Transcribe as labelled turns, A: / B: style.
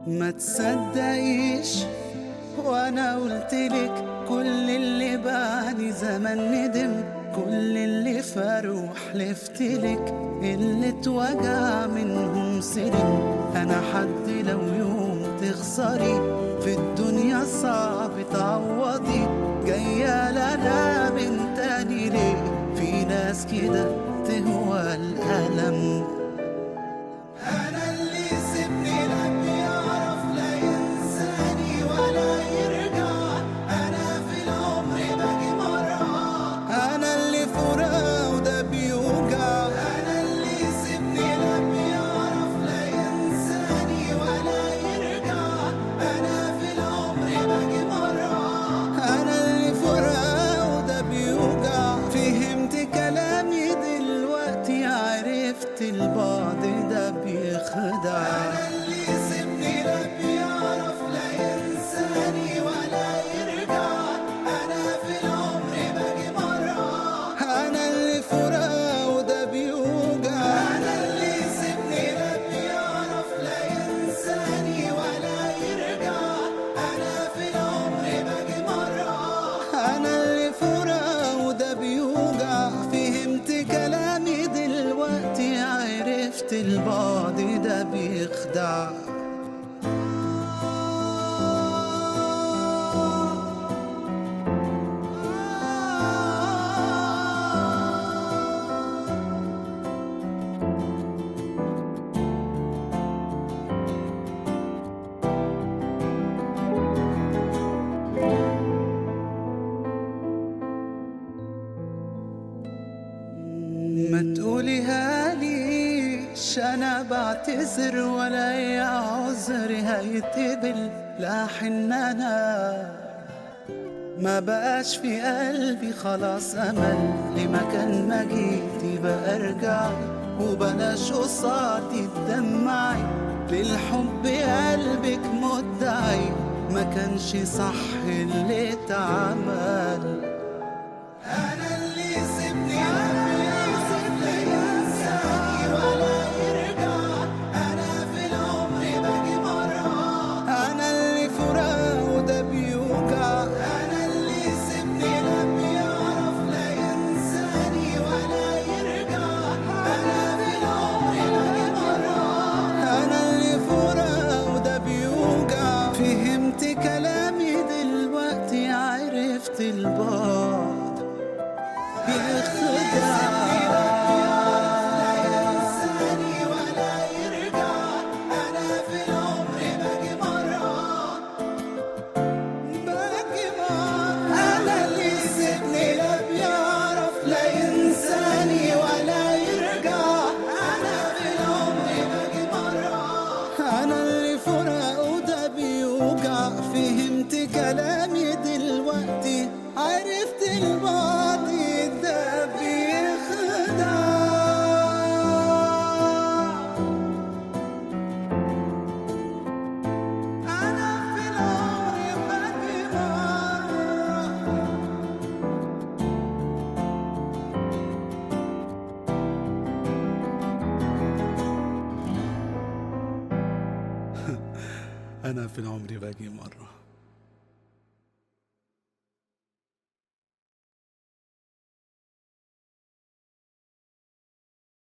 A: ما تصدقيش وانا قلتلك كل اللي بعدي زمان ندم كل اللي فاروا حلفتلك اللي اتوجع منهم سلم انا حد لو يوم تخسري في الدنيا صعب تعوضي جاية لنا من تاني ليه في ناس كده تهوى الألم أنا اللي سبني لم يعرف لا ينساني ولا يرجع أنا في العمر باجي مرة أنا اللي فراق وده بيوجع أنا اللي سبني لم يعرف لا ينساني ولا يرجع أنا في العمر باجي مرة أنا اللي فراق وده بيوجع فهمت كلامي دلوقتي عرفت البعد ده بيخدع أنا اللي سبني لا بيعرف لا ينساني ولا يرجع أنا في العمر باجي مرة أنا اللي فراق وده بيوجع أنا اللي سبني لا بيعرف لا ينساني ولا يرجع أنا في العمر باجي مرة أنا اللي فراق وده بيوجع فهمت كلامي دلوقتي عرفت البعد ده بيخدع ما تقوليها ليش انا بعتذر ولا اي عذر هيتقبل لا حن انا ما بقاش في قلبي خلاص امل لمكان ما جيتي بقى ارجعي وبلاش قصادي تدمعي للحب قلبك مدعي ما كانش صح اللي اتعمل أنا اللي سبني لم يعرف لا ينساني ولا يرجع أنا في العمر باجي مرة أنا اللي فراق وده بيوجع أنا اللي سبني لم يعرف لا ينساني ولا يرجع أنا في العمر باجي مرة أنا اللي فراق وده بيوجع فهمت كلامي دلوقتي عرفت البعد فهمت كلامي دلوقتي عرفت الماضي ده بيخدع أنا في العمر باجي مرة أنا في العمر باجي مرة